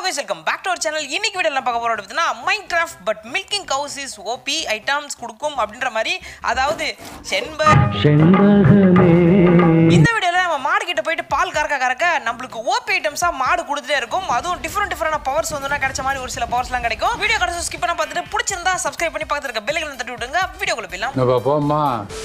Guys welcome back to our channel இன்னைக்கு video என்ன பார்க்க போறோம் அப்படின்னா Minecraft but milking cows is OP items கொடுக்கும் அப்படின்ற மாதிரி அதாவது செண்ப செண்பகமே இந்த வீடியோல நம்ம மாடு கிட்ட போயிட்டு பால் கறக்க கறக்க நம்மளுக்கு ஓபி ஐட்டம்ஸா மாடு கொடுத்துட்டே இருக்கும் அதுவும் டிஃப்ரெண்ட் டிஃப்ரெண்ட் பவர்ஸ் வந்து கிடைச்ச மாதிரி ஒரு சில பவர்ஸ்லாம் கிடைக்கும் வீடியோ கடைசி ஸ்கிப் பண்ண பார்த்துட்டு பிடிச்சிருந்தா சப்ஸ்கிரைப் பண்ணி பக்கத்துல இருக்க பெல்லைக்கன் தட்டி விட்டுங்க வீடியோக்குள்ள போயிடலாம் நம்ம போம்மா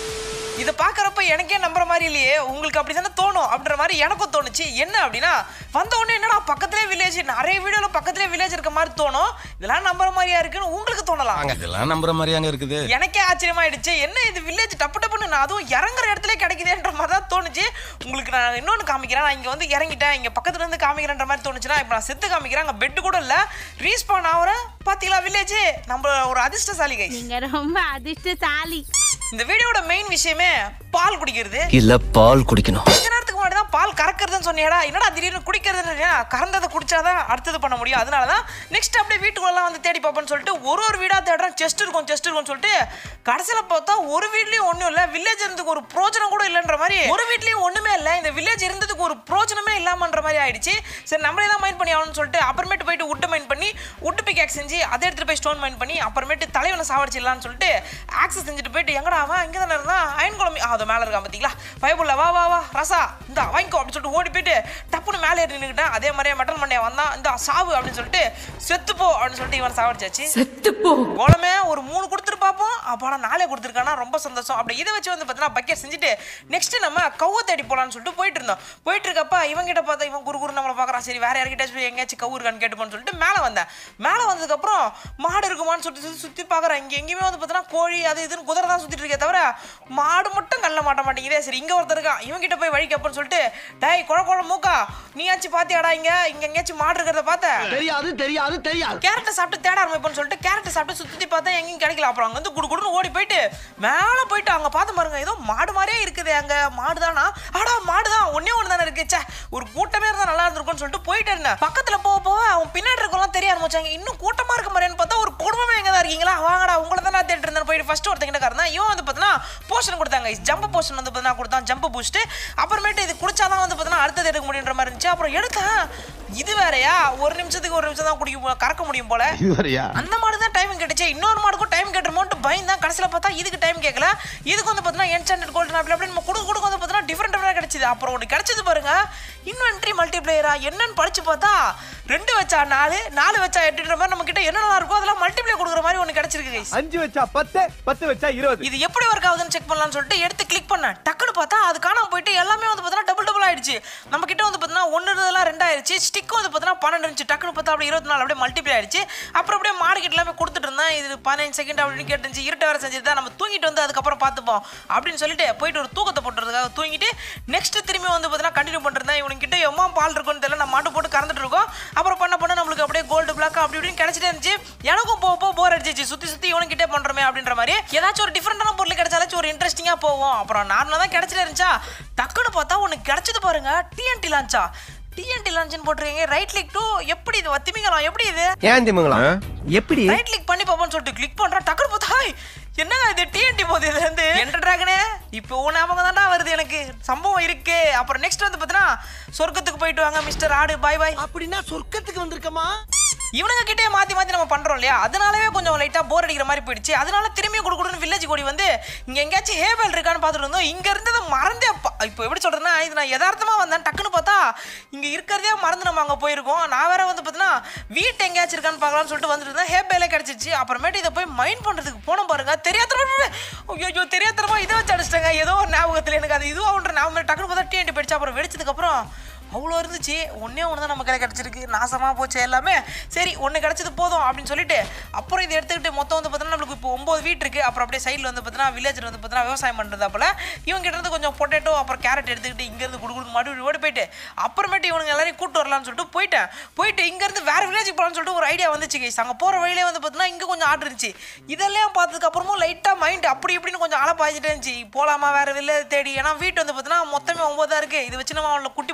இதை பார்க்குறப்ப எனக்கே நம்புற மாதிரி இல்லையே உங்களுக்கு அப்படி தானே தோணும் அப்படின்ற மாதிரி எனக்கும் தோணுச்சு என்ன அப்படின்னா வந்த உடனே என்னடா பக்கத்துலேயே வில்லேஜ் நிறைய வீடியோவில் பக்கத்துலேயே வில்லேஜ் இருக்க மாதிரி தோணும் இதெல்லாம் நம்புற மாதிரியா இருக்குன்னு உங்களுக்கு தோணலாம் அங்க இதெல்லாம் நம்புற மாதிரி அங்க இருக்குது எனக்கே ஆச்சரியமாயிடுச்சு என்ன இது வில்லேஜ் டப்பு டப்புன்னு நான் அதுவும் இறங்குற இடத்துல கிடைக்குதுன்ற மாதிரி தான் தோணுச்சு உங்களுக்கு நான் இன்னொன்று காமிக்கிறேன் நான் இங்கே வந்து இறங்கிட்டேன் இங்கே பக்கத்துல இருந்து காமிக்கிறேன்ற மாதிரி தோணுச்சுன்னா இப்போ நான் செத்து காமிக்கிறேன் அங்கே பெட்டு கூட இல்லை ரீஸ்பான் ஆகிறேன் பார்த்தீங்களா வில்லேஜ் நம்ம ஒரு அதிர்ஷ்டசாலி கை நீங்க ரொம்ப அதிர்ஷ்டசாலி இந்த வீடியோட மெயின் விஷயமே பால் குடிக்கிறது இல்ல பால் குடிக்கணும் கொஞ்ச நேரத்துக்கு முன்னாடி தான் பால் கறக்கிறதுன்னு சொன்னியடா என்னடா திடீர்னு குடிக்கிறதுன்னு கறந்ததை குடிச்சாதான் அடுத்தது பண்ண முடியும் அதனால தான் நெக்ஸ்ட் அப்படியே வீட்டுக்குள்ளலாம் வந்து தேடி பார்ப்போம்னு சொல்லிட்டு ஒரு ஒரு வீடாக தேடுறேன் செஸ்ட் இருக்கும் செஸ்ட் இருக்கும்னு சொல்லிட்டு கடைசியில் பார்த்தா ஒரு வீட்லேயும் ஒன்றும் இல்லை வில்லேஜ் இருந்ததுக்கு ஒரு பிரோஜனம் கூட இல்லைன்ற மாதிரி ஒரு வீட்லேயும் ஒன்றுமே இல்லை இந்த வில்லேஜ் இருந்ததுக்கு ஒரு பிரோஜனமே இல்லாமன்ற மாதிரி ஆயிடுச்சு சரி நம்மளே தான் மைண்ட் பண்ணி ஆகணும்னு சொல்லிட்டு அப்புறமேட்டு போயிட்டு உட்டு மைண்ட் பண்ணி உட்டு பிக் செஞ்சு அதை எடுத்துட்டு போய் ஸ்டோன் மைண்ட் பண்ணி அப்புறமேட்டு தலைவனை சாவடிச்சிடலாம்னு சொல்லிட்டு ஆக்சஸ் செஞ்சுட்டு போயிட்டு எங்கடா அவன் இங்கே தானே இருந்தான் அயன் குழம்பு ஆ, அது மேலே இருக்கான் பார்த்தீங்களா பயப்புள்ள வா வா வா ரசா இந்த வாங்கிக்கோ அப்படின்னு சொல்லிட்டு ஓடி போயிட்டு டப்புன்னு மேலே ஏறி நின்றுக்கிட்டேன் அதே மாதிரியே மெட்டல் மண்டையா வந்தான் இந்த சாவு அப்படின்னு சொல்லிட்டு செத்துப்போ அப்படின்னு சொல்லிட்டு இவன் சாவடிச்சாச்சு செத்துப்போ கோலமே ஒரு மூணு கொடுத்துட்டு பார்ப்போம் அப்பாடா நாளே கொடுத்துருக்கானா ரொம்ப சந்தோஷம் அப்படி இதை வச்சு வந்து பார்த்தீங்கன்னா பக்கெட் செஞ்சுட்டு நெக்ஸ்ட் நம்ம கவ்வை தேடி போலாம்னு சொல்லிட்டு போயிட்டு இருந்தோம் போயிட்டு இருக்கப்ப இவன் கிட்ட பார்த்தா இவன் குரு குரு நம்மளை பார்க்குறான் சரி வேற யார்கிட்ட போய் எங்கேயாச்சும் கவு இருக்கான்னு கேட்டுப்போன்னு சொல்லிட்டு மேலே வந்தேன் மேலே வந்ததுக்கப்புறம் மாடு இருக்குமான்னு சொல்லிட்டு சுற்றி சுற்றி பார்க்குறேன் இங்கே எங்கேயுமே வந்து பார்த்தீங்கன்னா கோழி அது இதுன்னு குதிரை தான் சுற்றிட்டு இருக்கே தவிர மாடு மட்டும் கல்ல மாட்ட மாட்டேங்குதே சரி இங்கே ஒருத்தர் இருக்கான் இவன் கிட்ட போய் வழி கேப்பன்னு சொல்லிட்டு டேய் குழ குழ மூக்கா நீயாச்சும் பாத்தியாடா இங்க இங்க எங்கேயாச்சும் மாடு இருக்கிறத பார்த்த தெரியாது தெரியாது தெரியாது கேரட்டை சாப்பிட்டு தேட ஆரம்பிப்போம்னு சொல்லிட்டு கேரட்டை சாப்பிட்டு சுத்தி பார்த்தா எங்கேயும் கிடைக்கல அப்புறம் அங்க வந்து குடு குடுன்னு ஓடி போயிட்டு மேலே போயிட்டு அங்க பார்த்து பாருங்க ஏதோ மாடு மாதிரியே இருக்குது அங்க மாடு தானா ஆடா மாடு தான் ஒன்னே ஒன்று தானே இருக்கு ச்சே ஒரு கூட்டமே இருந்தா நல்லா இருந்திருக்கும்னு சொல்லிட்டு போயிட்டு இருந்தேன் பக்கத்துல போக போக அவன் பின்னாடி இருக்கலாம் தெரிய ஆரம்பிச்சாங்க இன்னும் கூட்டமா இருக்க மாதிரின்னு பார்த்தா ஒரு குடும்பமே எங்க தான் இருக்கீங்களா வாங்கடா உங்களை தான் நான் தேடிட்டு இருந்தேன் போயிட்டு ஃபர்ஸ்ட் ஒருத்தங்கிட்ட காரணம் இவன் வந்து பார்த்தீங்கன்னா போஷன் கொடுத்தாங்க ஜம்ப் போஷன் வந்து பார்த்தீங்கன்னா கொடுத்தான் ஜம்ப் பூஸ்ட் அப்புறமேட்டு இது குடிச்சாதான் வந்து பார்த்தீங்கன்னா அடுத்தது எடுக்க முடியுன்ற மாதிரி இருந்துச்சு அப்புறம் எடுத்தேன் இது வேறயா ஒரு நிமிஷத்துக்கு ஒரு நிமிஷம் தான் குடிக்க போ- கறக்க முடியும் போல இதுவரையா அந்த மாடு தான் டைம் கேட்டுச்சு இன்னொரு மாடுக்கும் டைம் கேட்டுருமோன்ட்டு பயந்தான் கடைசியில் பார்த்தா இதுக்கு டைம் கேட்கல இதுக்கு வந்து பார்த்தீங்கன்னா என்சாண்டட் கோல்டன் அப்படி அப்படி நம்ம கொடுக்க கொடுக்க வந்து பார்த்தீங்கன்னா டிஃப்ரெண்ட் டிஃப்ரெண்ட் கிடைச்சிது அப்புறம் ஒன்று கிடைச்சது பாருங்க இன்வென்ட்ரி மல்டிப்ளேயரா என்னன்னு படிச்சு பார்த்தா ரெண்டு வச்சா நாலு நாலு வச்சா எட்டுன்ற மாதிரி நம்ம கிட்ட என்னெல்லாம் இருக்கோ அதெல்லாம் மல்டிப்ளே கொடுக்குற மாதிரி ஒன்று கிடைச்சிருக்கு guys. அஞ்சு வச்சா பத்து பத்து வச்சா இருபது இது எப்படி ஒர்க் ஆகுதுன்னு செக் பண்ணலாம்னு சொல்லிட்டு எடுத்து கிளிக் பண்ணேன் டக்குன்னு பார்த்தா அது காணாம போயிட்டு எல்லாமே வந்து பார்த்தீங்கன்னா டபுள் டபுள் ஆயிடுச்சு நம்ம கிட்ட வந்து பார்த்தீங்கன்னா ஒன்று இருந்ததெல்லாம் ரெண்டாயிருச்சு ஸ்டிக் வந்து பார்த்தீங்கன்னா பன்னெண்டு இருந்துச்சு டக்குன்னு பார்த்தா அப்படியே இருபத்தி நாலு அப்படியே மல்டிப்ளை ஆயிடுச்சு அப்புறம் அப்படியே மார்க்கெட் எல்லாமே கொடுத்துட்டு இருந்தேன் இது பதினஞ்சு செகண்ட் அப்படின்னு கேட்டுருந்துச்சு இருட்ட வேற செஞ்சது தான் நம்ம தூங்கிட்டு வந்து அதுக்கப்புறம் பார்த்துப்போம் அப்படின்னு சொல்லிட்டு போயிட்டு ஒரு தூக்கத்தை போட்டுறதுக்காக தூங்கிட்டு நெக்ஸ்ட் திரும்பி வந்து பார்த்தீங்கன்னா கண்டினியூ பண்ணிருந்தேன் இவனுக்கு கிட்ட எம்மா பால் இருக்குன்னு தெரியல நான் மாட்டு போட்டு கறந்துட்டு இருக்கோம் அப்புறம் பண்ண பண்ண நம்மளுக்கு அப்படியே கோல்டு பிளாக் அப்படி இப்படின்னு கிடைச்சிட்டே இருந்துச்சு எனக்கும் போக போக போர் அடிச்சிச்சு சுற்றி சுற்றி இவனுக்கிட்டே பண்ணுறோமே அப்படின்ற மாதிரி ஏதாச்சும் ஒரு டிஃப்ரெண்டான பொருள் கிடைச்சாலும் ஒரு இன்ட்ரெஸ்டிங்காக போவோம் அப்புறம் நார்மலாக தான் கிடைச்சிட்டே இருந்துச்சா டக்குன்னு பார்த்தா உனக்கு கிடைச்சது பாருங்க டிஎன்டி லான்ச்சா டிஎன்டி லான்ச்னு போட்டிருக்கீங்க ரைட் கிளிக் டூ எப்படி இது வத்திமிங்கலாம் எப்படி இது ஏன் திமுங்களா எப்படி ரைட் கிளிக் பண்ணி பாப்போம்னு சொல்லிட்டு கிளிக் பண்றேன் டக்குனு பார்த்தா "ஹாய், என்னங்க இது டிஎன்டி போகுது இதுல இருந்து என்டர் டிராகனே இப்போ உன் ஞாபகம் தான்டா வருது எனக்கு சம்பவம் இருக்கு அப்புறம் நெக்ஸ்ட் வந்து பார்த்தீங்கன்னா சொர்க்கத்துக்கு போயிட்டு வாங்க மிஸ்டர் ஆடு பாய் பாய் அப்படின்னா சொர்க்கத்துக்கு வந்திருக்கமா இவனுங்க கிட்டே மாத்தி மாத்தி நம்ம பண்றோம் இல்லையா அதனாலவே கொஞ்சம் லைட்டா போர் அடிக்கிற மாதிரி போயிடுச்சு அதனால திரும்பி கொடுக்கணும்னு வில்லேஜ் கோடி வந்து இங்க எங்கேயாச்சும் ஹேபல் இருக்கான்னு பார்த்துட்டு இருந்தோம் இங்க இருந்ததை மறந்தே ப- இப்போ எப்படி சொல்றேன்னா இது நான் யதார்த்தமா வந்தேன் டக்குன்னு பார்த்தா இங்க இருக்கிறதே மறந்து நம்ம அங்க போயிருக்கோம் நான் வேற வந்து பார்த்தீங்கன்னா வீட்டு எங்கேயாச்சும் இருக்கான்னு பார்க்கலாம்னு சொல்லிட்டு வந்துட்டு இருந்தேன் ஹேபேலே கிடைச்சிச்சு அப்புறமேட்டு இதை போய் மைண்ட் பண்றதுக்கு போனோம் பாருங்க தெரியாதரமா ஐயோ தெரியாதரமா இதை வச்சு அடிச்சிட்டாங்க ஏதோ ஒரு ஞாபகத்தில் எனக்கு அது இதுவாகுன்ற ஞாபகம் டக்குன்னு பார்த்தா டிஎன்டி போயிடுச்சு அப்புறம் வெடிச்சதுக்கு அப்புறம் அவ்வளோ இருந்துச்சு ஒன்றே ஒன்று தான் நம்ம கையில் கிடச்சிருக்கு நாசமாக போச்சு எல்லாமே சரி ஒன்று கிடச்சது போதும் அப்படின்னு சொல்லிட்டு அப்புறம் இதை எடுத்துக்கிட்டு மொத்தம் வந்து பார்த்தீங்கன்னா நம்மளுக்கு இப்போ ஒம்பது வீட்டு இருக்குது அப்புறம் அப்படியே சைடில் வந்து பார்த்தீங்கன்னா வில்லேஜில் வந்து பார்த்தீங்கன்னா விவசாயம் பண்ணுறதா போல் இவங்க கிட்ட இருந்து கொஞ்சம் பொட்டேட்டோ அப்புறம் கேரட் எடுத்துக்கிட்டு இங்கேருந்து குடு குடு மறுபடியும் ஓடி போயிட்டு அப்புறமேட்டு இவனுங்க எல்லாரையும் கூட்டு வரலாம்னு சொல்லிட்டு போயிட்டேன் போயிட்டு இங்கேருந்து வேறு வில்லேஜுக்கு போகலான்னு சொல்லிட்டு ஒரு ஐடியா வந்துச்சு கைஸ் அங்கே போகிற வழியிலே வந்து பார்த்தீங்கன்னா இங்கே கொஞ்சம் ஆர்டர் இருந்துச்சு இதெல்லாம் பார்த்ததுக்கு அப்புறமும் லைட்டாக மைண்ட் அப்படி இப்படின்னு கொஞ்சம் அலை பாய்ச்சிட்டே இருந்துச்சு போகலாமா வேறு வில்லேஜ் தேடி ஏன்னா வீட்டு வந்து பார்த்தீங்கன்னா மொத்தமே ஒம்பதா இருக்குது இது வச்சு நம்ம அவளை குட்டி போட வச்சு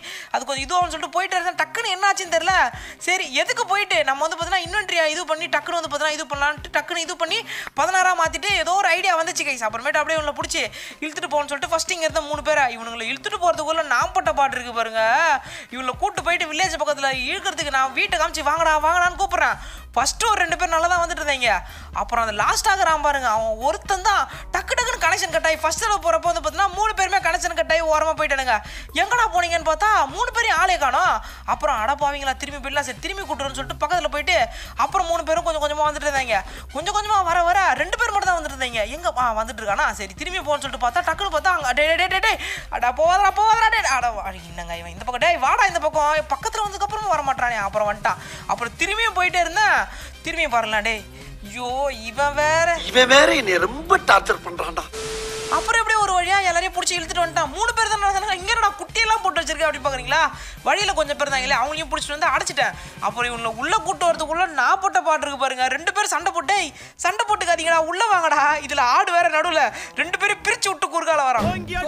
அது கொஞ்சம் இதுவாகும் சொல்லிட்டு போயிட்டு இருந்தேன் டக்குன்னு என்ன ஆச்சுன்னு தெரியல சரி எதுக்கு போயிட்டு நம்ம வந்து பார்த்தீங்கன்னா இன்வென்ட்ரியா இது பண்ணி டக்குன்னு வந்து பார்த்தீங்கன்னா இது பண்ணலான்ட்டு டக்குன்னு இது பண்ணி பதினாறா மாற்றிட்டு ஏதோ ஒரு ஐடியா வந்துச்சு கைஸ் அப்புறமேட்டு அப்படியே இவங்களை பிடிச்சி இழுத்துட்டு போகணும்னு சொல்லிட்டு ஃபஸ்ட் இங்கே இருந்த மூணு பேரை இவனுங்களை இழுத்துட்டு போகிறதுக்குள்ள நான் பட்ட பாட்டு இருக்கு பாருங்க இவங்களை கூட்டு போயிட்டு வில்லேஜ் பக்கத்தில் இழுக்கிறதுக்கு நான் வீட்டை காமிச்சு வாங்கடா வாங்கடான்னு கூப்பிட்றேன் ஃபஸ்ட்டு ஒரு ரெண்டு பேர் நல்லா தான் வந்துட்டு இருந்தீங்க அப்புறம் அந்த லாஸ்ட் ஆகிறான் பாருங்க அவன் ஒருத்தன் தான் டக்கு டக்குன்னு கனெக்ஷன் கட் ஆகி ஃபர்ஸ்ட் தடவை போகிறப்போ வந்து பார்த்தீங்கன்னா மூணு பேருமே கனெக்ஷன் கட் ஆகி ஓரமாக போயிட்டானுங்க எங்கடா போனீங்கன்னு பார்த்தா மூணு பேரையும் ஆளே காணோம் அப்புறம் அடப்பாவீங்களா திரும்பி போயிடலாம் சரி திரும்பி கூட்டுறோன்னு சொல்லிட்டு பக்கத்தில் போயிட்டு அப்புறம் மூணு பேரும் கொஞ்சம் கொஞ்சமாக வந்துட்டு இருந்தாங்க கொஞ்சம் கொஞ்சமாக வர வர ரெண்டு பேர் மட்டும் தான் வந்துட்டு இருந்தீங்க எங்க ஆ வந்துட்டு இருக்கானா சரி திரும்பி போன்னு சொல்லிட்டு பார்த்தா டக்குன்னு பார்த்தா அங்கே டே டே டே டே அடா போவாதடா போவாதடா டே அட வா- என்னங்க இவன் இந்த பக்கம் டேய் வாடா இந்த பக்கம் பக்கத்தில் வந்ததுக்கப்புறமும் வர மாட்டானே அப்புறம் வந்துட்டான் அப்புறம் திரும்பியும் போயிட்டே இருந்தேன் திரும்பியும் பாருங்களா டேய் ஐயோ இவன் வேற இவன் வேற என்னை ரொம்ப டார்ச்சர் பண்றான்டா அப்புறம் எப்படியோ ஒரு வழியா எல்லாரையும் பிடிச்சி இழுத்துட்டு வந்துட்டான் மூணு பேர் தானே இருந்தாங்க இங்க என்னடா குட்டியெல்லாம் போட்டு வச்சிருக்க அப்படி பாக்குறீங்களா வழியில கொஞ்சம் பேர் இருந்தாங்களே அவங்களையும் பிடிச்சிட்டு வந்து அடைச்சிட்டேன் அப்புறம் இவங்களை உள்ள கூட்டு வரதுக்குள்ள நான் போட்ட பாட்டு இருக்கு பாருங்க ரெண்டு பேரும் சண்டை போட்டு "ஏய், சண்டை போட்டுக்காதீங்கடா உள்ள வாங்கடா இதுல ஆடு வேற நடுவுல ரெண்டு பேரும் பிரிச்சு விட்டு குறுக்கால வரோம்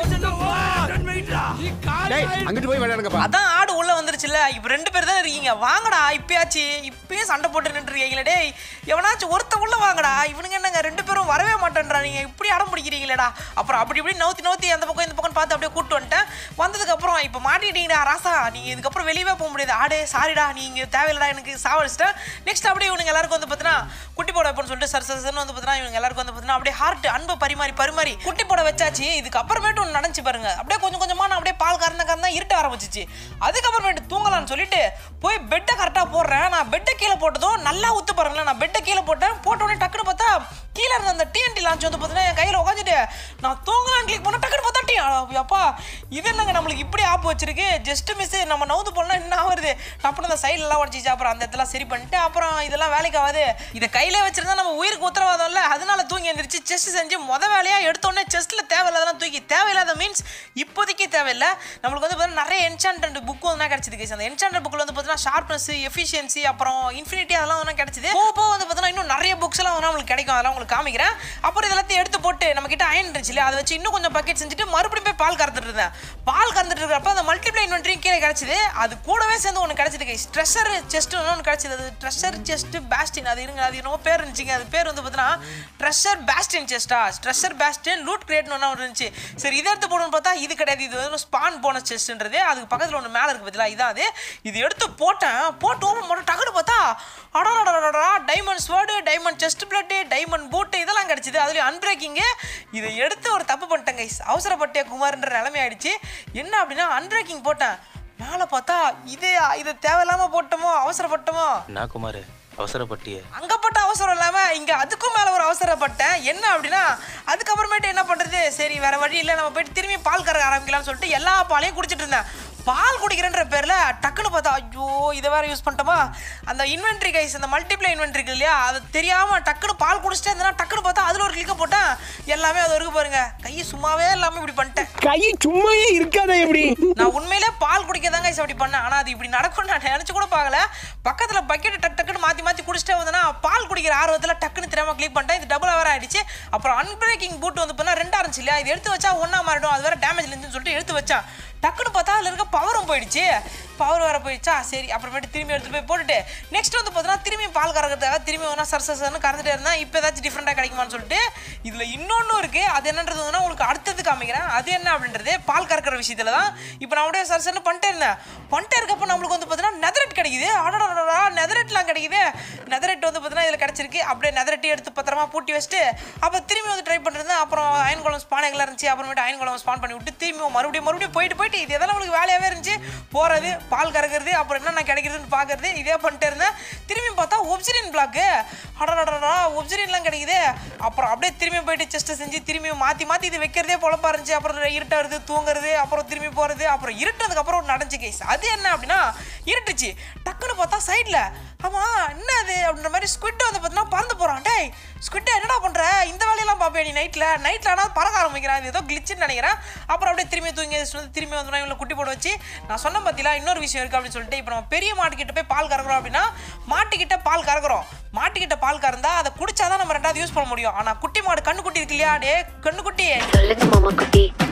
அங்கிட்டு போய் விளையாடுங்கப்பா அதான் ஆடு உள்ள வந்துருச்சுல்ல இப்ப ரெண்டு பேர் தான் இருக்கீங்க வாங்கடா இப்பயாச்சு இப்பயும் சண்டை போட்டு நின்றுருக்கீங்களே டேய் எவனாச்சும் ஒருத்த உள்ள வாங்கடா இவனுங்க என்னங்க ரெண்டு பேரும் வரவே மாட்டேன்றா நீங்க இப்படி அடம் பிடிக்கிறீங்களேடா அப்புறம் அப்படி இப்படி நவுத்தி நவுத்தி அந்த பக்கம் இந்த பக்கம் பார்த்து அப்படியே கூட்டு வந்துட்டேன் வந்ததுக்கு அப்புறம் இப்ப மாட்டிட்டீங்கடா ராசா நீங்க இதுக்கப்புறம் வெளியவே போக முடியாது ஆடே சாரிடா நீங்க தேவையில்லடா எனக்கு சாவடிச்சிட்டேன் நெக்ஸ்ட் அப்படியே இவனுங்க எல்லாருக்கும் வந்து பார்த்தீங்கன்னா குட்டி போட வைப்போம்னு சொல்லிட்டு சர் சர் சர்னு வந்து பார்த்தீங்கன்னா இவங்க எல்லாருக்கும் வந்து பார்த்தீங்கன்னா அப்படியே ஹார்ட் அன்பை பரிமாறி பரிமாறி குட்டி போட வச்சாச்சு இதுக்கு அப்புறமேட்டு ஒன்று நடந்துச்சு பாருங்க அப்படியே கொஞ்சம் கொஞ்சமா நான் அப்படியே பால் கறந்த கறந்தா இருட்ட ஆரம்பிச்சிச்சு அதுக்கப்புறமேட்டு தூங்கலாம்னு சொல்லிட்டு போய் பெட்டை கரெக்டாக போடுறேன் நான் பெட்டை கீழே போட்டதும் நல்லா ஊத்து பாருங்களேன் நான் பெட்டை கீழே போட்டேன் போட்ட உடனே டக்குன்னு பார்த்தா கீழே இருந்த அந்த டிஎன்டி லான்ச் வந்து பார்த்தீங்கன்னா என் கையில் உட்காந்துட்டு நான் தூங்கலான்னு கிளிக் பண்ண டக்குன்னு பார்த்தா டி அப்பா இது என்னங்க நம்மளுக்கு இப்படி ஆப் வச்சிருக்கு ஜஸ்ட் மிஸ் நம்ம நவுந்து போனா என்ன ஆகுது அப்புறம் அந்த சைட்லலாம் உடச்சிச்சு அப்புறம் அந்த இடத்துல சரி பண்ணிட்டு அப்புறம் இதெல்லாம் வேலைக்கு ஆகாது இதை கையிலே வச்சிருந்தா நம்ம உயிருக்கு உத்தரவாதம் இல்லை அதனால தூங்கி எந்திரிச்சு செஸ்ட் செஞ்சு முத வேலையா எடுத்தோடனே செஸ்ட்டில் தேவையில்லாதெல்லாம் தூக்கி தேவையில்லாத மீன்ஸ் இப்போதைக்கு தேவையில்லை நம்மளுக்கு வந்து பார்த்தீங்கன்னா நிறைய என்சான்ட் புக்கு வந்து கிடைச்சிது guys. அந்த என்சான்ட் புக்கில் வந்து பார்த்தீங்கன்னா ஷார்ப்னஸ் எஃபிஷியன்சி அப்புறம் இன்ஃபினிட்டி அதெல்லாம் வந்து கிடைச்சிது போக போக வந்து பார்த்தீங்கன்னா இன்னும் நிறைய புக்ஸ் எல்லாம் வந்து நம்மளுக்கு கிடைக்கும் அதெல்லாம் உங்களுக்கு காமிக்கிறேன் அப்புறம் இதெல்லாத்தையும் எடுத்து போட்டு நம்ம கிட்ட அயன் இருந்துச்சு இல்லையா அதை வச்சு இன்னும் கொஞ்சம் பக்கெட் செஞ்சுட்டு மறுபடியும் போய் பால் கறந்துட்டு இருந்தேன் பால் கறந்துட்டு இருக்கிறப்ப அந்த மல்டிப்ளை இன்வென்ட்ரி கீழே கிடைச்சிது அது கூடவே சேர்ந்து ஒன்று கிடைச்சிது கைஸ் ட்ரெஷர் செஸ்ட் ஒன்று கிடைச்சிது அது ட்ரெஷர் செஸ்ட் பேஸ்டின் அது இருங்க அது என்னவோ பேர் இருந்துச்சுங்க அது பேர் வந்து பார்த்தீங்கன்னா treasure bastion chest treasure bastion loot கிரியேட்னு ஒன்று இருந்துச்சு சரி இதை எடுத்து போடணும்னு பார்த்தா இது கிடையாது இது வந்து ஸ்பான் போனஸ் செஸ்ட்ன்றது அதுக்கு பக்கத்தில் ஒன்று மேலே இருக்கு பார்த்தீங்களா இதான் அது இது எடுத்து போட்டேன் போட்டு ஓப்பன் பண்ண டக்குன்னு பார்த்தா அடடா diamond sword diamond chest plate diamond boot இதெல்லாம் கிடைச்சிது அதுலேயும் அன்பிரேக்கிங்கு இதை எடுத்து ஒரு தப்பு பண்ணிட்டேன் கைஸ் அவசரப்பட்டே குமார்ன்ற நிலைமை ஆயிடுச்சு என்ன அப்படின்னா அன்பிரேக்கிங் போட்டேன் மேலே பார்த்தா இது இது தேவையில்லாம போட்டோமோ அவசரப்பட்டோமோ என்ன குமார் அவசரப்பட்டிய அங்கப்பட்ட அவசரம் இல்லாம இங்க அதுக்கும் மேல ஒரு அவசரப்பட்டேன் என்ன அப்படின்னா அதுக்கப்புறமேட்டு என்ன பண்றது சரி வேற வழி இல்லை நம்ம போயிட்டு திரும்பி பால் கறக்க ஆரம்பிக்கலாம்னு சொல்லிட்டு எல்லா பாலையும் குடிச்சிட்டு இருந்தேன் பால் குடிக்கிறேன்ற பேர்ல டக்குன்னு பார்த்தா ஐயோ இதை வேற யூஸ் பண்ணிட்டோமா அந்த இன்வென்ட்ரி கைஸ் அந்த மல்டிப்ளை இன்வென்ட்ரி இருக்கு இல்லையா அது தெரியாம டக்குன்னு பால் குடிச்சிட்டே இருந்தேன்னா டக்குன்னு பார்த்தா அதுல ஒரு கிளிக்க போட்டேன் எல்லாமே அது இருக்கு பாருங்க கையை சும்மாவே இல்லாம இப்படி பண்ணிட்டேன் கை சும்மாயே இருக்காதே எப்படி நான் உண்மையிலே பால் குடிக்க தாங்க அப்படி பண்ணேன் ஆனால் அது இப்படி நடக்கும் நான் நினச்சி கூட பார்க்கல பக்கத்தில் பக்கெட் டக் டக்குன்னு மாற்றி மாற்றி குடிச்சிட்டே வந்தேன்னா பால் குடிக்கிற ஆர்வத்தில் டக்குன்னு தெரியாம கிளிக் பண்ணிட்டேன் இது டபுள் வேற ஆயிடுச்சு அப்புறம் அன்பிரேக்கிங் பூட் வந்து பண்ணால் ரெண்டா இருந்துச்சு இல்லையா இது எடுத்து வச்சா ஒன்றா மாறிடும் அது வேற டேமேஜ் இருந்துச்சுன்னு சொல்லிட்டு எடுத்து வச்சான் டக்குன்னு பார்த்தா அதில் இருக்க பவரும் போயிடுச்சு பவர் வேற போயிடுச்சா சரி அப்புறமேட்டு திரும்பி எடுத்து போய் போட்டுட்டு நெக்ஸ்ட் வந்து பார்த்தீங்கன்னா திரும்பி பால் கறக்கிறதுக்காக திரும்பி ஒன்றா சர் சர் சர்னு கறந்துட்டே இருந்தேன் இப்போ ஏதாச்சும் டிஃப்ரெண்ட்டாக கிடைக்குமான்னு சொல்லிட்டு இதில் இன்னொன்றும் இருக்குது அது என்னன்றது வந்து நான் உங்களுக்கு அடுத்தது காமிக்கிறேன் அது என்ன அப்படின்றது பால் கறக்கிற விஷயத்தில் தான் இப்போ நான் அப்படியே சர் சர்னு பண்ணிட்டே இருந்தேன் பண்ணிட்டே இருக்கப்போ நம்மளுக்கு வந்து பார்த்தீங்கன்னா நெதரெட் கிடைக்குது அடடா நெதரெட்லாம் கிடைக்குது நெதரெட் வந்து பார்த்தீங்கன்னா இதில் கிடச்சிருக்கு அப்படியே நெதரெட்டி எடுத்து பத்திரமா பூட்டி வச்சுட்டு அப்போ திரும்பி வந்து ட்ரை பண்ணிருந்தேன் அப்புறம் அயன் குளம் ஸ்பான் எல்லாம் இருந்துச்சு அப்புறமேட்டு அயன் குளம் ஸ்பான் பண்ணி விட்டு திரும்பி மறுபடியும் மறுபடியும் போயிட்டு போயிட்டு இது எதெல்லாம் உங்களுக்கு வேலையாகவே இருந்துச்சு போகிறது பால் கறக்கிறது அப்புறம் என்னென்ன கிடைக்குதுன்னு பார்க்கறது இதே பண்ணிட்டே இருந்தேன் திரும்பி பார்த்தா ஒப்சிரியன் பிளாக்கு அடடா ஒப்சிரியன்லாம் கிடைக்குது அப்புறம் அப்படியே திரும்பி போயிட்டு செஸ்ட்டை செஞ்சு திரும்பி மாற்றி மாற்றி இது வைக்கிறதே பொழப்பா இருந்துச்சு அப்புறம் இருட்டுறது தூங்குறது அப்புறம் திரும்பி போகிறது அப்புறம் இருட்டதுக்கு அப்புறம் ஒன்று நடந்துச்சு கேஸ் அது என்ன அப்படின்னா இருட்டுச்சு டக்குன்னு பார்த்தா சைடில் ஆமாம் என்ன அது அப்படின்ற மாதிரி ஸ்குவிட் வந்து பார்த்தீங்கன்னா பறந்து போகிறான் டேய் ஸ்குவிட்டை என்னடா பண்ணுற இந்த வேலையெல்லாம் பார்ப்பேன் நீ நைட்டில் நைட்டில் ஆனால் பறக்க ஆரம்பிக்கிறான் இது ஏதோ கிளிச்சுன்னு நினைக்கிறேன் அப்புறம் அப்படியே திரும்பி தூங்கி வச்சுட்டு வந்து திரும்பி வந்து இவங்களை குட்டி போட வச்சு நான் சொன்ன பார்த்தீங்களா இன்னொரு விஷயம் இருக்குது அப்படின்னு சொல்லிட்டு இப்போ நம்ம பெரிய மாட்டுக்கிட்ட போய் பால் கறக்குறோம் அப்படின்னா மாட்டுக்கிட்ட பால் கறக்குறோம் மாட்டுக்கிட்ட பால் கறந்தா அதை குடிச்சாதான் நம்ம ரெண்டாவது யூஸ் பண்ண முடியும் ஆனால் குட்டி மாடு கண்ணு குட்டி இருக்கு இல்லையா டே கண்ணு குட்டி சொல்லுங்க மாமா குட்டி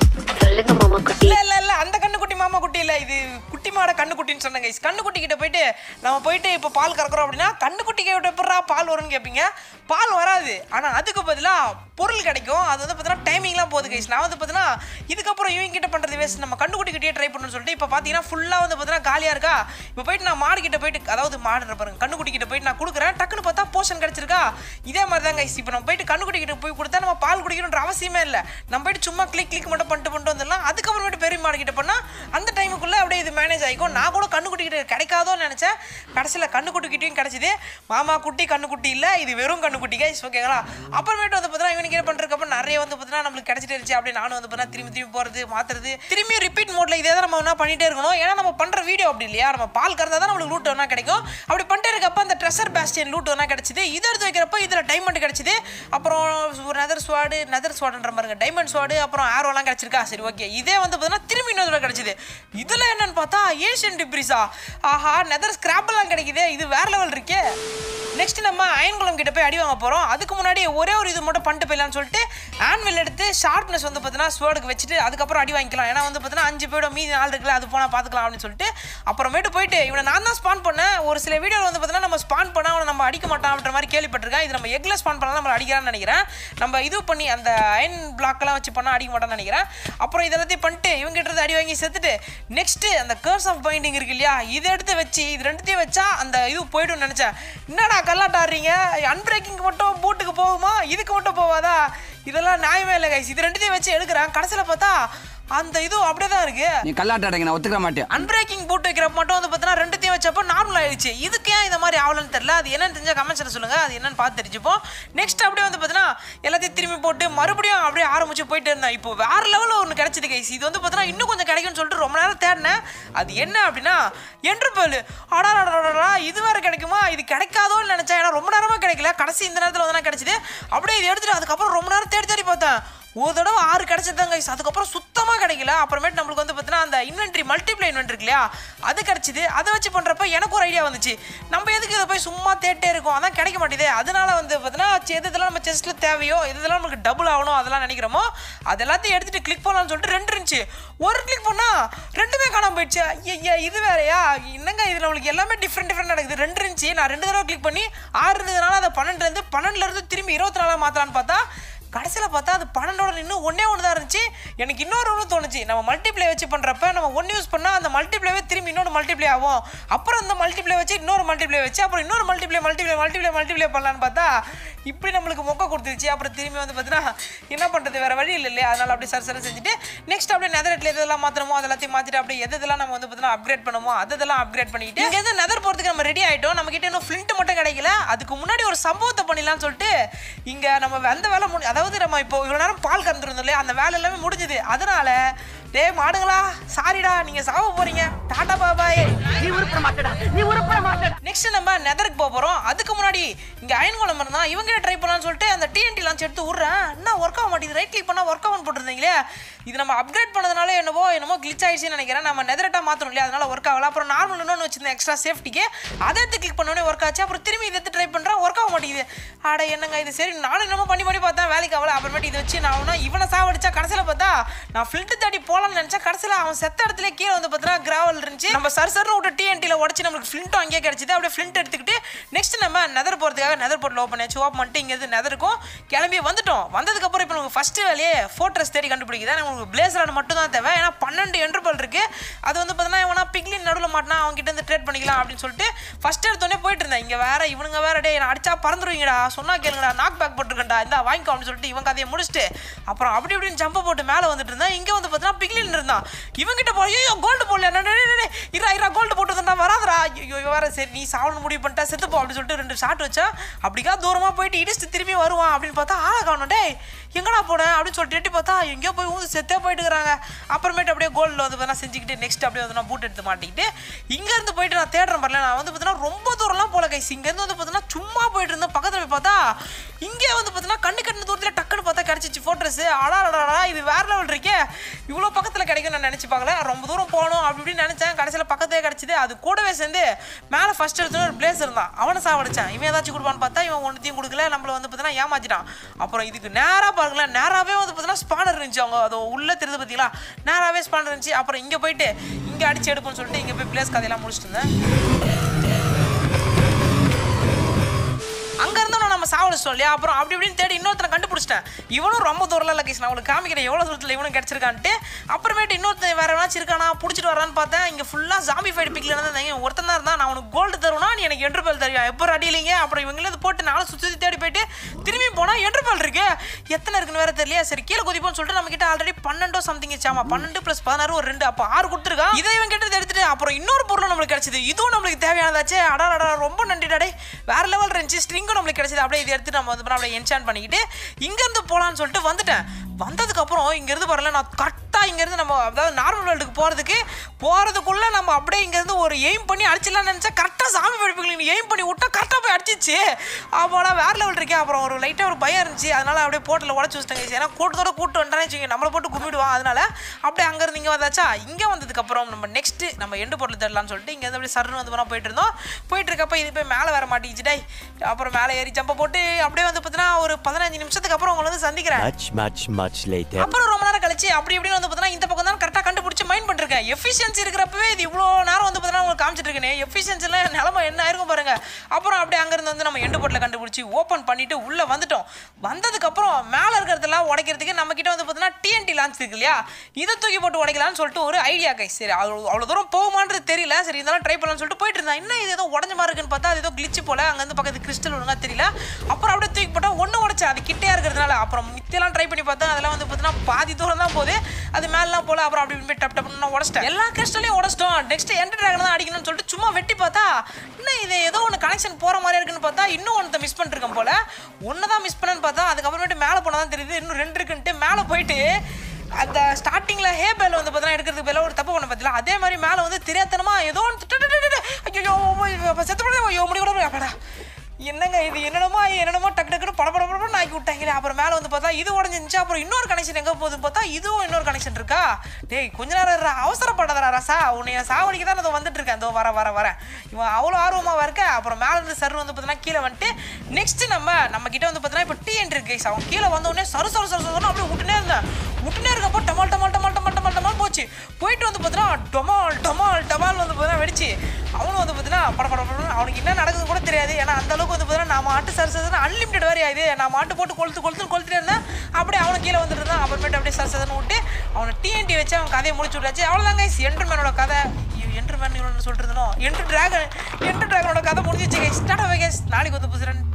சொல்லுங்க மாமா குட்டி இல்ல இல்ல இல்ல அந்த கண்ணுக்குட்டி மாமா குட்டி இல்ல இது குட்டி மாட கண்ணுக்குட்டின்னு சொன்னேன் கைஸ் கண்ணுக்குட்டி கிட்ட போயிட்டு நம்ம போயிட்டு இப்போ பால் கறக்குறோம் அப்படின்னா கண்ணுக்குட்டி கிட்ட எப்படா பால் வரும்னு கேட்பீங்க பால் வராது ஆனா அதுக்கு பதிலா பொருள் கிடைக்கும் அது வந்து பார்த்தீங்கன்னா டைமிங்லாம் போகுது கைஸ் நான் வந்து பார்த்தீங்கன்னா இதுக்கப்புறம் இவங்க கிட்ட பண்றது வேஸ்ட் நம்ம கண்ணுக்குட்டி கிட்டே ட்ரை பண்ணணும்னு சொல்லிட்டு இப்போ பார்த்தீங்கன்னா ஃபுல்லாக வந்து பார்த்தீங்கன்னா காலியாக இருக்கா இப்போ போயிட்டு நான் மாடு கிட்ட போயிட்டு அதாவது மாடு பாருங்க கண்ணுக்குட்டி கிட்ட போயிட்டு நான் கொடுக்குறேன் டக்குன்னு பார்த்தா போஷன் கிடைச்சிருக்கா இதே மாதிரி தான் கைஸ் இப்போ நம்ம போயிட்டு கண்ணுக்குட்டி கிட்ட போய் கொடுத்தா நம்ம பால் குடிக்கணுன்ற அவசியமே இல்லை நம்ம போயிட்டு சும்மா கிளிக் கிளிக் மட்டும் பண்ணிட்டு பண்ணிட்டு வந்துடலாம் அதுக்கப்புறமேட்டு பெரிய மாடு கிட்ட பண்ணால் அந்த டைமுக்குள்ளே அப்படியே இது மேனேஜ் ஆகிக்கும் நான் கூட கண்ணுக்குட்டி கிட்ட கிடைக்காதோன்னு நினச்சேன் கடைசியில் கண்ணுக்குட்டி கிட்டேயும் கிடைச்சிது மாமா குட்டி கண்ணுக்குட்டி இல்லை இது வெறும் கண்ணுக்குட்டி கைஸ் ஓகேங்களா அப்புறமேட்டு வந்து பார்த்தீங்கன்னா இவனுக்கு என்ன பண்ணுறதுக்கு நிறைய வந்து பார்த்தீங்கன்னா நம்மளுக்கு கிடைச்சிட்டு இருந்துச்சு அப்படி நானும் வந்து பார்த்தீங்கன்னா திரும்பி திரும்பி போகிறது மாற்றுறது திரும்பி ரிப்பீட் மோட்ல இதே தான் நம்ம என்ன பண்ணிட்டே இருக்கணும் ஏன்னா நம்ம பண்ணுற வீடியோ அப்படி இல்லையா நம்ம பால் கறந்தா தான் நம்மளுக்கு லூட் வேணா கிடைக்கும் அப்படி பண்ணிட்டே இருக்கப்ப அந்த ட்ரெஷர் பேஸ்டியன் லூட் வேணா கிடைச்சிது இதை எடுத்து வைக்கிறப்ப இதில் டைமண்ட் கிடைச்சிது அப்புறம் ஒரு நெதர் ஸ்வாடு நெதர் ஸ்வாடுன்ற பாருங்க டைமண்ட் ஸ்வாடு அப்புறம் ஆரோலாம் கிடைச்சிருக்கா சரி ஓகே இதே வந்து பார்த்தீங்கன்னா திரும்பி இன்னொரு தடவை கிடைச்சிது இதில் என்னன்னு பார்த்தா ஏஷியன் டிப்ரிஸா ஆஹா நெதர் ஸ்கிராப்லாம் கிடைக்குதே இது வேற லெவல் இருக்கே நெக்ஸ்ட் நம்ம அயன்குளம் கிட்ட போய் அடி வாங்க போகிறோம் அதுக்கு முன்னாடி ஒரே ஒரு இது மட்டும் பண்ணிட்டு போயிடலாம்னு சொல்லிட்டு ஆன்வில் எடுத்து ஷார்ப்னஸ் வந்து பார்த்தீங்கன்னா ஸ்வேர்டுக்கு வச்சுட்டு அதுக்கப்புறம் அடி வாங்கிக்கலாம் ஏன்னா வந்து பார்த்தீங்கன்னா அஞ்சு போய்டும் மீதி நாள் இருக்குல்ல அது போனால் பார்த்துக்கலாம் அப்படின்னு சொல்லிட்டு அப்புறமேட்டு போயிட்டு இவனை நான் தான் ஸ்பான் பண்ணேன் ஒரு சில வீடியோவில் வந்து பார்த்தீங்கன்னா நம்ம ஸ்பான் பண்ணால் அவனை நம்ம அடிக்க மாட்டான் அப்படின்ற மாதிரி கேள்விப்பட்டிருக்கேன் இது நம்ம எக்ல ஸ்பான் பண்ணால் நம்ம அடிக்கிறான்னு நினைக்கிறேன் நம்ம இது பண்ணி அந்த அயன் பிளாக்லாம் வச்சு பண்ணால் அடிக்க மாட்டான்னு நினைக்கிறேன் அப்புறம் இதெல்லாத்தையும் பண்ணிட்டு இவங்க கிட்ட இருந்து அடி வாங்கி செத்துட்டு நெக்ஸ்ட் அந்த கர்ஸ் ஆஃப் பைண்டிங் இருக்கு இல்லையா இதை எடுத்து வச்சு இது ரெண்டுத்தையும் வச்சா அந்த இது போய்டும்னு நினச்சேன் என்னடா கல்லாட்டாடுறீங்க அன்பிரேக்கிங் மட்டும் பூட்டுக்கு போகுமா இதுக்கு மட்டும் போவாதா இதெல்லாம் நியாயமே இல்லை கைஸ் இது ரெண்டுத்தையும் வச்சு எடுக்கிறேன் கடைசியில் பார்த்தா அந்த இதுவும் அப்படியே தான் இருக்கு நீ கல்லாட்டாடங்க நான் ஒத்துக்க மாட்டேன் அன்பிரேக்கிங் போட்டு வைக்கிறப்ப மட்டும் வந்து பார்த்தீங்கன்னா ரெண்டுத்தையும் வச்சப்போ நார்மல் ஆயிடுச்சு இதுக்கு ஏன் இந்த மாதிரி ஆகலன்னு தெரியல அது என்னன்னு தெரிஞ்ச கமெண்ட்ஸில் சொல்லுங்க அது என்னன்னு பார்த்து தெரிஞ்சுப்போம் நெக்ஸ்ட் அப்படியே வந்து பார்த்தீங்கன்னா எல்லாத்தையும் திரும்பி போட்டு மறுபடியும் அப்படியே ஆரம்பிச்சு போயிட்டு இருந்தேன் இப்போ வேற லெவலில் ஒன்று கிடைச்சது கைஸ் இது வந்து பார்த்தீங்கன்னா இன்னும் கொஞ்சம் கிடைக்கும்னு சொல்லிட்டு ரொம்ப நேரம் தேடினேன் அது என்ன அப்படின்னா என்றுபேல் அடாடா இது வேற கிடைக்குமா இது கிடைக்காதோன்னு நினைச்சேன் ஏன்னா ரொம்ப நேரமா கிடைக்கல கடைசி இந்த நேரத்தில் வந்து கிடைச்சது அப்படியே இது எடுத்துட்டு அதுக்கப்புறம் ரொம்ப நேரம் தேடி தேடி பார்த்தேன் ஒரு தடவை ஆறு கிடைச்சதுதான் கைஸ் அதுக்கப்புறம் சுத்தமாக கிடைக்கல அப்புறமேட்டு நம்மளுக்கு வந்து பார்த்தீங்கன்னா அந்த இன்வென்ட்ரி மல்டிப்ளை இன்வென்ட்ரி இருக்கு இல்லையா அது கிடைச்சிது அதை வச்சு பண்ணுறப்ப எனக்கு ஒரு ஐடியா வந்துச்சு நம்ம எதுக்கு இதை போய் சும்மா தேட்டே இருக்கோம் அதான் கிடைக்க மாட்டேதே அதனால வந்து பார்த்தீங்கன்னா எது இதெல்லாம் நம்ம செஸ்ட்டில் தேவையோ எது இதெல்லாம் நமக்கு டபுள் ஆகணும் அதெல்லாம் நினைக்கிறோமோ அது எல்லாத்தையும் எடுத்துட்டு கிளிக் பண்ணலாம்னு சொல்லிட்டு ரெண்டு இருந்துச்சு ஒரு கிளிக் பண்ணால் ரெண்டுமே காணாம போயிடுச்சு ஐயா இது வேறையா என்னங்க இது நம்மளுக்கு எல்லாமே டிஃப்ரெண்ட் டிஃப்ரெண்ட் நடக்குது ரெண்டு இருந்துச்சு நான் ரெண்டு தடவை கிளிக் பண்ணி ஆறு இருந்ததுனால அதை பன்னெண்டுலேருந்து பன்னெண்டுலேருந்து திரும்பி இருபத்தி நாலாக மாற்றலான்னு பார்த்தா கடைசியில் பார்த்தா அது பன்னெண்டோட இன்னும் ஒன்றே ஒன்று தான் இருந்துச்சு எனக்கு இன்னொரு ஒன்று தோணுச்சு நம்ம மல்டிப்ளை வச்சு பண்ணுறப்ப நம்ம ஒன்று யூஸ் பண்ணால் அந்த மல்டிப்ளைவே திரும்பி இன்னொரு மல்டிப்ளை ஆகும் அப்புறம் அந்த மல்டிப்ளை வச்சு இன்னொரு மல்டிப்ளை வச்சு அப்புறம் இன்னொரு மல்டிப்ளை மல்டிப்ளை மல்டிப்ளை மல்டிப்ளை பண்ணலான்னு பார்த்தா இப்படி நம்மளுக்கு மொக்க கொடுத்துருச்சு அப்புறம் திரும்பி வந்து பார்த்தீங்கன்னா என்ன பண்ணுறது வேறு வழி இல்லை இல்லையா அதனால் அப்படியே சரி சரி செஞ்சுட்டு நெக்ஸ்ட் அப்படியே நெதரெட்டில் எதெல்லாம் மாற்றணுமோ அதெல்லாத்தையும் மாற்றிட்டு அப்படியே எது இதெல்லாம் நம்ம வந்து பார்த்தீங்கன்னா அப்கிரேட் பண்ணுமோ அதெல்லாம் அப்கிரேட் பண்ணிட்டு இங்கேருந்து நெதர் போகிறதுக்கு நம்ம ரெடி ஆகிட்டோம் நம்ம கிட்ட இன்னும் ஃப்ளிண்ட் மட்டும் கிடைக்கல அதுக்கு முன்னாடி ஒரு சம்பவத்தை பண்ணிடலாம்னு சொல்லிட்டு இங்கே நம்ம அந்த வேலை முடி அதாவது நம்ம இப்போ இவ்வளோ நேரம் பால் கறந்துருந்தோம் இல்லையா அந்த வேலை எல்லாமே முடிஞ்சுது அதனால டேய் மாடுங்களா சாரிடா நீங்கள் சாவ போறீங்க டாடா பாபாய் நீ உருப்பட மாட்டடா நீ உருப்பட மாட்டடா நெக்ஸ்ட் நம்ம நெதருக்கு போக போகிறோம் அதுக்கு முன்னாடி இங்கே அயன்குளம் இருந்தா இவங்க ட்ரை பண்ணலாம்னு சொல்லிட்டு அந்த டிஎன்டி லான்ச் எடுத்து விட்றேன் என்ன ஒர்க் ஆக மாட்டேங்குது ரைட் கிளிக் பண்ணால் ஒர்க் ஆகும் போட்டுருந்தீங்களே இது நம்ம அப்கிரேட் பண்ணதுனால என்னவோ என்னமோ கிளிச் ஆயிடுச்சுன்னு நினைக்கிறேன் நம்ம நெதரட்டாக மாற்றணும் இல்லையா அதனால ஒர்க் ஆகல அப்புறம் நார்மல் இன்னொன்று வச்சிருந்தேன் எக்ஸ்ட்ரா சேஃப்டிக்கு அதை எடுத்து கிளிக் பண்ணோடனே ஒர்க் ஆச்சு அப்புறம் திரும்பி இதை எடுத்து ட்ரை பண்ணுறேன் ஒர்க் ஆக மாட்டேங்குது ஆட என்னங்க இது சரி நானும் என்னமோ பண்ணி பண்ணி பார்த்தேன் வேலைக்கு ஆகல அப்புறமேட்டு இதை வச்சு நான் அவனா இவனை சாவடிச்சா கடைசியில் பார்த்தா நான் ஃபில்ட்டு தாடி போகலாம்னு நினச்சா கடைசியில் அவன் செத்த இடத்துல கீழே வந்து பார்த்தீங்கன்னா கிராவல் இருந்துச்சு நம்ம சர் சர்னு விட்டு டிஎன்டியில் உடச்சி நம்மளுக்கு ஃப்ளிண்ட்டும் அங்கேயே கிடச்சிது அப்படியே ஃப்ளிண்ட் எடுத்துக்கிட்டு நெக்ஸ்ட் நம்ம நெதர் போகிறதுக்காக நெதர் போர்ட்டில் ஓப்பன் ஆச்சு ஓப்பன் பண்ணிட்டு இங்கே நெதருக்கும் கிளம்பி வந்துட்டோம் வந்ததுக்கப்புறம் இப்போ நமக்கு ஃபஸ்ட்டு வேலையே ஃபோட்டோஸ் தேடி கண்டுபிடிக்குது நமக்கு பிளேசரான மட்டும் தான் தேவை ஏன்னா பன்னெண்டு என்ட்ரபல் இருக்கு அது வந்து பார்த்தீங்கன்னா இவனா பிக்லின் நடுவில் மாட்டினா அவங்க கிட்ட இருந்து ட்ரேட் பண்ணிக்கலாம் அப்படின்னு சொல்லிட்டு ஃபஸ்ட் எடுத்தோடனே போயிட்டு இருந்தேன் இங்கே வேற இவனுங்க வேற டே நான் அடிச்சா பறந்துருவீங்கடா சொன்னா கேளுங்கடா நாக் பேக் போட்டுருக்கேன்டா இந்த வாங்கிக்கோ அப்படின்னு சொல்லிட்டு இவன் கதையை முடிச்சுட்டு அப்புறம் அப்படி இப்படின்னு ஜம்ப போட்டு மேலே வந்துட்டு இருந்தேன் இங்கே வந்து பார்த்தீங்கன்னா பிக்லின் இருந்தான் இவங்கிட்ட போய் ஐயோ கோல்டு போடல இரா இரா கோல்டு போட்டு வந்தா வராதரா ஐயோ இவன் வேற சரி நீ சாவணும் முடிவு பண்ணிட்டா செத்துப்போ அப்படின்னு சொல்லிட்டு ரெண்டு ஷாட் வச்சா அப்படிக்கா தூரமாக போயிட்டு இடிச்சுட்டு திரும்பி வருவான் அப்படின்னு பார்த்தா ஆளை காணும் டேய் எங்கடா போனேன் அப்படின்னு சொல்லிட்டு எட்டி பார்த்தா எங்கேயோ போய் ஊந்து செத்தே போயிட்டு இருக்கிறாங்க அப்புறமேட்டு அப்படியே கோல்டில் வந்து பார்த்தா செஞ்சுக்கிட்டு நெக்ஸ்ட் அப்படியே வந்து நான் பூட் எடுத்து மாட்டிக்கிட்டு இங்கேருந்து போயிட்டு நான் தேடுறேன் பாருல நான் வந்து பார்த்தீங்கன்னா ரொம்ப தூரம்லாம் போல கைஸ் இங்கேருந்து வந்து பார்த்தீங்கன்னா சும்மா போயிட்டு இருந்தேன் பக்கத்தில் போய் பார்த்தா இங்கே வந்து பார்த்தீங்கன்னா கண்ணு கண்ணு தூரத்தில் டக்குன்னு பார்த்தா கிடச்சிச்சு வந்துச்சு ஃபோட்டோஸ் அடாடா இது வேற லெவல் இருக்கே இவ்வளோ பக்கத்தில் கிடைக்கும் நான் நினச்சி பார்க்கல ரொம்ப தூரம் போகணும் அப்படி இப்படின்னு நினச்சேன் கடைசியில் பக்கத்தே கிடச்சிது அது கூடவே சேர்ந்து மேலே ஃபர்ஸ்ட் எடுத்து ஒரு பிளேஸ் இருந்தான் அவனை சாவடிச்சான் இவன் ஏதாச்சும் கொடுப்பான்னு பார்த்தா இவன் ஒன்றுத்தையும் கொடுக்கல நம்மள வந்து பார்த்தீங்கன்னா ஏமாத்திட்டான் அப்புறம் இதுக்கு நேராக பாருங்களேன் நேராகவே வந்து பார்த்தீங்கன்னா ஸ்பானர் இருந்துச்சு அவங்க அது உள்ளே தெரியுது பார்த்தீங்களா நேராகவே ஸ்பானர் இருந்துச்சு அப்புறம் இங்கே போயிட்டு இங்கே அடிச்சு எடுப்போம்னு சொல்லிட்டு இங்கே போய் பிளேஸ் கதையெல்லாம் முடிச்சுட்டு இருந்தேன் அங்க இருந்தவன நம்ம சாவடிச்சிட்டோம் இல்லையா அப்புறம் அப்படி இப்படின்னு தேடி இன்னொருத்தனை கண்டுபிடிச்சிட்டேன் இவனும் ரொம்ப தூரம் இல்லை கேஸ் நான் உங்களுக்கு காமிக்கிறேன் எவ்வளோ தூரத்தில் இவனும் கிடச்சிருக்கான்ட்டு அப்புறமேட்டு இன்னொருத்தன் வேற எவனாச்சும் இருக்கானா பிடிச்சிட்டு வரான்னு பார்த்தேன் இங்கே ஃபுல்லாக ஜாம்பி ஃபைட் பிக்கில் இருந்தாங்க ஒருத்தன் தான் இருந்தான் நான் உனக்கு கோல்டு தருவனா நீ எனக்கு என்ட்ரு பேல் தருவியா எப்போ அடியிலிங்க அப்புறம் இவங்களே போட்டு நானும் சுற்றி தேடி போயிட்டு திரும்பி போனால் என்ட்ரு பேல் இருக்கு எத்தனை இருக்குன்னு வேற தெரியல சரி கீழே குதிப்போம்னு சொல்லிட்டு நம்ம கிட்ட ஆல்ரெடி பன்னெண்டோ சம்திங் ஆமா பன்னெண்டு ப்ளஸ் பதினாறு ஒரு ரெண்டு அப்போ ஆறு கொடுத்துருக்கான் இதை இவன் கிட்ட எடுத்துட்டு அப்புறம் இன்னொரு பொருளும் நம்மளுக்கு கிடைச்சது இதுவும் நம்மளுக்கு தேவையானதாச்சே அடா அடா ரொம்ப நன்றிடா டேய் வேற லெவல் இருந்துச்சு ஸ்ட்ரிங்கும் நம்மளுக்கு கிடைச்சது அப்படியே இதை எடுத்து நம்ம வந்து அப்படியே என்சான் பண்ணிக்கிட்டு இங்கேருந்து போகலான்னு சொல்லிட்டு வந்துட்டேன் வந்ததுக்கப்புறம் இங்கேருந்து வரல நான் கரெக்டாக இங்கேருந்து நம்ம அதாவது நார்மல் வேர்ல்டுக்கு போகிறதுக்கு போகிறதுக்குள்ளே நம்ம அப்படியே இங்கேருந்து ஒரு எய்ம் பண்ணி அடிச்சிடலாம்னு நினச்சா கரெக்டாக சாமி படிப்புகளுக்கு எய்ம் பண்ணி விட்டா கரெக்டாக போய் அடிச்சிச்சு அப்போலாம் வேற லெவல் இருக்கே அப்புறம் ஒரு லைட்டாக ஒரு பயம் இருந்துச்சு அதனால அப்படியே போட்டில் உடச்சி வச்சிட்டாங்க ஏன்னா கூட்டத்தோட கூட்டு வந்துட்டானே வச்சுக்கோங்க நம்மளை போட்டு கும்பிடுவான் அதனால அப்படியே அங்கேருந்து இங்கே வந்தாச்சா இங்கே வந்ததுக்கப்புறம் நம்ம நெக்ஸ்ட் நம்ம எண்டு பொருள் தரலாம்னு சொல்லிட்டு இங்கே அப்படியே சருன்னு வந்து போனால் போயிட்டு இருந்தோம் போயிட்டு இருக்கப்ப இது போய் மேலே வர மாட்டேங்குச்சு டேய் அப்புறம் மேலே ஏறி ஜம்ப போட்டு அப்படியே வந்து பார்த்தீங்கன்னா ஒரு பதினஞ்சு நிமிஷத்துக்கு அப்புறம் உங்களை வந்து சந்திக்கிறேன் Much, much, much later. அப்புறம் ரொம்ப நேரம் கழிச்சு அப்படி இப்படின்னு வந்து பார்த்தீங்கன்னா இந்த பக்கம் தான் கரெக்டாக கண்டுபிடிச்சு மைண்ட் பண்ணிருக்கேன் எஃபிஷியன்சி இருக்கிறப்பவே இது இவ்வளோ நேரம் வந்து பார்த்தீங்கன்னா உங்களுக்கு காமிச்சிட்டு இருக்கேன் எஃபிஷியன்சியில் நிலமை என்ன ஆயிருக்கும் பாருங்க அப்புறம் அப்படியே அங்கேருந்து வந்து நம்ம எண்டு போட்டில் கண்டுபிடிச்சி ஓப்பன் பண்ணிட்டு உள்ளே வந்துட்டோம் வந்ததுக்கப்புறம் மேலே இருக்கிறதெல்லாம் உடைக்கிறதுக்கு நம்ம கிட்ட வந்து பார்த்தீங்கன்னா டிஎன்டி லான்ச் இருக்கு இல்லையா இதை தூக்கி போட்டு உடைக்கலாம்னு சொல்லிட்டு ஒரு ஐடியா கை சரி அவ்வளோ அவ்வளோ தூரம் போகுமான்றது தெரியல சரி இருந்தாலும் ட்ரை பண்ணலாம்னு சொல்லிட்டு போயிட்டு இருந்தேன் என்ன இது ஏதோ உடஞ்ச மாதிரி இருக்குன்னு பார்த்தா அது ஏதோ கிளிச்சு போல அங்கேருந்து பக்கத்து கிறிஸ்டல் ஒழுங்கா தெரியல அப்புறம் அப்படியே தூக்கி போட்டால் ஒன்று உடைச்சேன் அது கிட்டே இருக்கிறதுனால அப்புறம் மித்தியெல்லாம் ட்ரை பண்ணி பார்த்தா அதெல்லாம் வந்து பார்த்தீங்கன்னா பாதி தூரம் தான் போகுது அது மேலாம் போல அப்புறம் அப்படி இப்படி டப் டப்னு நான் உடச்சிட்டேன் எல்லா கிறிஸ்டலையும் உடச்சிட்டோம் நெக்ஸ்ட் என்டர் ட்ராகன் தான் அடிக்கணும்னு சொல்லிட்டு சும்மா வெட்டி பார்த்தா இன்னும் இது ஏதோ ஒன்று கனெக்ஷன் போகிற மாதிரி இருக்குன்னு பார்த்தா இன்னும் ஒன்று மிஸ் பண்ணிருக்கேன் போல ஒன்று தான் மிஸ் பண்ணேன்னு பார்த்தா அதுக்கப்புறமேட்டு மேலே போனால் தான் தெரியுது இன்னும் ரெண்டு இருக்குன்ட்டு மேலே போயிட்டு அந்த ஸ்டார்டிங்கில் ஹே பேல் வந்து பார்த்தீங்கன்னா எடுக்கிறதுக்கு பேல ஒரு தப்பு பண்ண பார்த்தீங்களா அதே மாதிரி மேலே வந்து தெரியாதனமா ஏதோ ஒன்று ஐயோ செத்து போட ஐயோ முடிக்கூட அப்படா என்னங்க இது என்னென்னமோ என்னென்னமோ டக்கு டக்குனு பட பட படன்னு ஆக்கி விட்டாங்களே அப்புறம் மேலே வந்து பார்த்தா இது உடஞ்சிருந்துச்சு அப்புறம் இன்னொரு கனெக்ஷன் எங்கே போகுதுன்னு பார்த்தா இதுவும் இன்னொரு கனெக்ஷன் இருக்கா டேய் கொஞ்ச நேரம் இருடா, அவசரப்படாதடா ரசா உன்னை சாவடிக்கு தான் நான் வந்துட்டு இருக்கேன் இதோ வர வர வரேன் இவன் அவ்வளோ ஆர்வமாக இருக்க அப்புறம் மேலே இருந்து சர் வந்து பார்த்தீங்கன்னா கீழே வந்துட்டு நெக்ஸ்ட் நம்ம நம்ம கிட்ட வந்து பார்த்தீங்கன்னா இப்போ டிஎன் இருக்கு guys. அவன் கீழே வந்த உடனே சரு சரு சரு சருன்னு அப்படியே விட்டுனே இருந்தேன் விட்டுனே இருக்கப்போ டமால் டமால் டமால் டமால் டமால் டமால் போச்சு போயிட்டு வந்து பார்த்தீங்கன்னா டமால் டமால் டமால் வந்து பார்த்தீங்கன்னா வெடிச்சு அவனும் வந்து பார்த்தீங்கன்னா பட பட படன்னு அவனுக்கு என்ன நடக்குது கூட தெரியாது ஏன்னா அந்த அளவுக்கு வந்து பார்த்தீங்கன்னா நான் மாட்டு சர் சர்னு அன்லிமிட்டட் வேறு இது நான் மாட்டு போட்டு கொளுத்து கொளுத்து கொளுத்துட்டே இருந்தேன் அப்படியே அவனுக்கு கீழே வந்துட்டு இருந்தான் அப்புறமேட்டு அப்படியே சர் சர்னு விட்டு அவனை டிஎன்டி வச்சு அவன் கதையை முடிச்சு விட்டாச்சு அவ்வளோதாங்க என்டர்மேனோட கதை என்டர்மேன் சொல்லிட்டு இருந்தோம் என்டர் டிராகன் என்டர் டிராகனோட கதை முடிஞ்சிச்சு கைஸ் டாடா கைஸ் நாளைக்கு வந்து புதுசுரன்